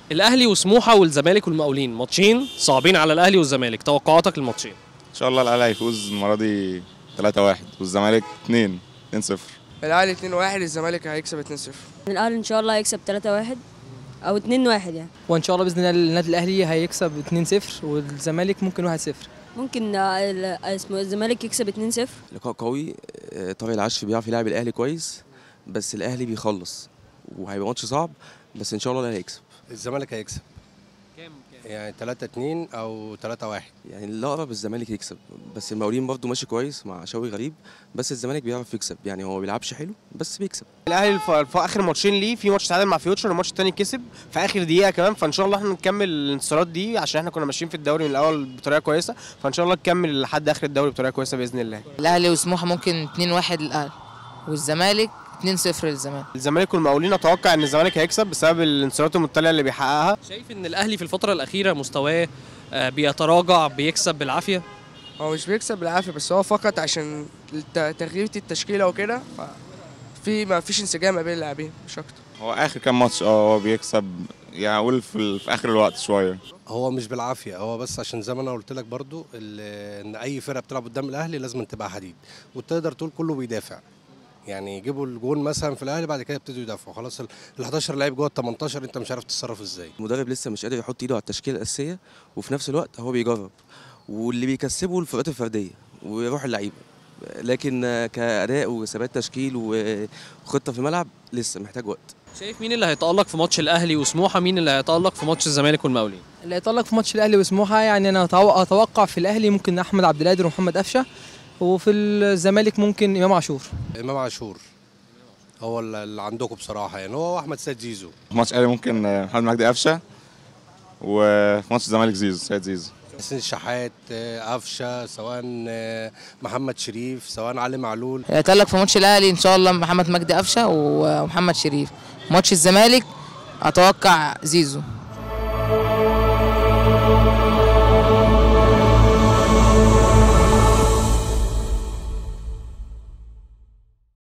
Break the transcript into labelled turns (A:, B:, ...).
A: الاهلي وسموحه والزمالك والمقاولين ماتشين صعبين على الاهلي والزمالك توقعاتك للماتشين
B: ان شاء الله الاهلي هيفوز المره دي 3-1 والزمالك 2 2-0
C: الاهلي 2-1 الزمالك هيكسب 2-0
D: الاهلي ان شاء الله هيكسب 3-1 او 2-1 يعني
E: وان شاء الله باذن الله النادي الاهلي هيكسب 2-0 والزمالك ممكن 1-0
D: ممكن آه، ال- اسمه الزمالك يكسب 2-0
F: لقاء قوي آه، طارق العشري بيعرف يلعب الاهلي كويس بس الاهلي بيخلص وهيبقى ماتش صعب بس ان شاء الله الاهلي هيكسب
G: الزمالك هيكسب
A: كام
G: يعني 3 2 او 3 1
F: يعني الاقرب الزمالك يكسب بس المقاولين برضه ماشي كويس مع شوقي غريب بس الزمالك بيعرف يكسب يعني هو ما بيلعبش حلو بس بيكسب
H: الاهلي في في اخر ماتشين ليه في ماتش تعادل مع فيوتشر والماتش الثاني كسب في اخر دقيقه كمان فان شاء الله احنا نكمل الانتصارات دي عشان احنا كنا ماشيين في الدوري من الاول بطريقه كويسه فان شاء الله نكمل لحد اخر الدوري بطريقه كويسه باذن الله
I: الاهلي وسموحه ممكن 2-1 للاهلي والزمالك 2-0 للزمالك
H: الزمالك والمقاولين اتوقع ان الزمالك هيكسب بسبب الانتصارات المتتاليه اللي بيحققها
A: شايف ان الاهلي في الفتره الاخيره مستواه آه، بيتراجع بيكسب بالعافيه
C: هو مش بيكسب بالعافيه بس هو فقط عشان الت- تغيير التشكيله وكده ف- في ما فيش انسجام ما بين اللاعبين مش اكتر
B: هو اخر كام ماتش اه هو بيكسب يعني اقول في, ال- في اخر الوقت شويه
G: هو مش بالعافيه هو بس عشان زي ما انا قلت لك برضو ال- ان اي فرقه بتلعب قدام الاهلي لازم تبقى حديد وتقدر تقول كله بيدافع يعني يجيبوا الجون مثلا في الاهلي بعد كده يبتدوا يدافعوا خلاص ال 11 لعيب جوه ال 18 انت مش عارف تتصرف ازاي
F: المدرب لسه مش قادر يحط ايده على التشكيله الاساسيه وفي نفس الوقت هو بيجرب واللي بيكسبه الفروقات الفرديه ويروح اللعيبه لكن آه، كاداء وثبات تشكيل وخطه في الملعب لسه محتاج وقت
A: شايف مين اللي هيتالق في ماتش الاهلي وسموحه مين اللي هيتالق في ماتش الزمالك والمقاولين
E: اللي هيتألق في ماتش الاهلي وسموحه يعني انا أتوقع- اتوقع في الاهلي ممكن احمد عبد القادر ومحمد قفشه وفي الزمالك ممكن امام عاشور
G: امام عاشور هو اللي اللي عندكم بصراحه يعني هو واحمد سيد زيزو
B: في ماتش الاهلي ممكن آه، محمد مجدي قفشه وفي ماتش الزمالك زيزو سيد زيزو
G: حسين الشحات آه، قفشه سواء آه، محمد شريف سواء علي معلول
I: هيتألق في ماتش الاهلي ان شاء الله محمد مجدي قفشه ومحمد شريف ماتش الزمالك اتوقع زيزو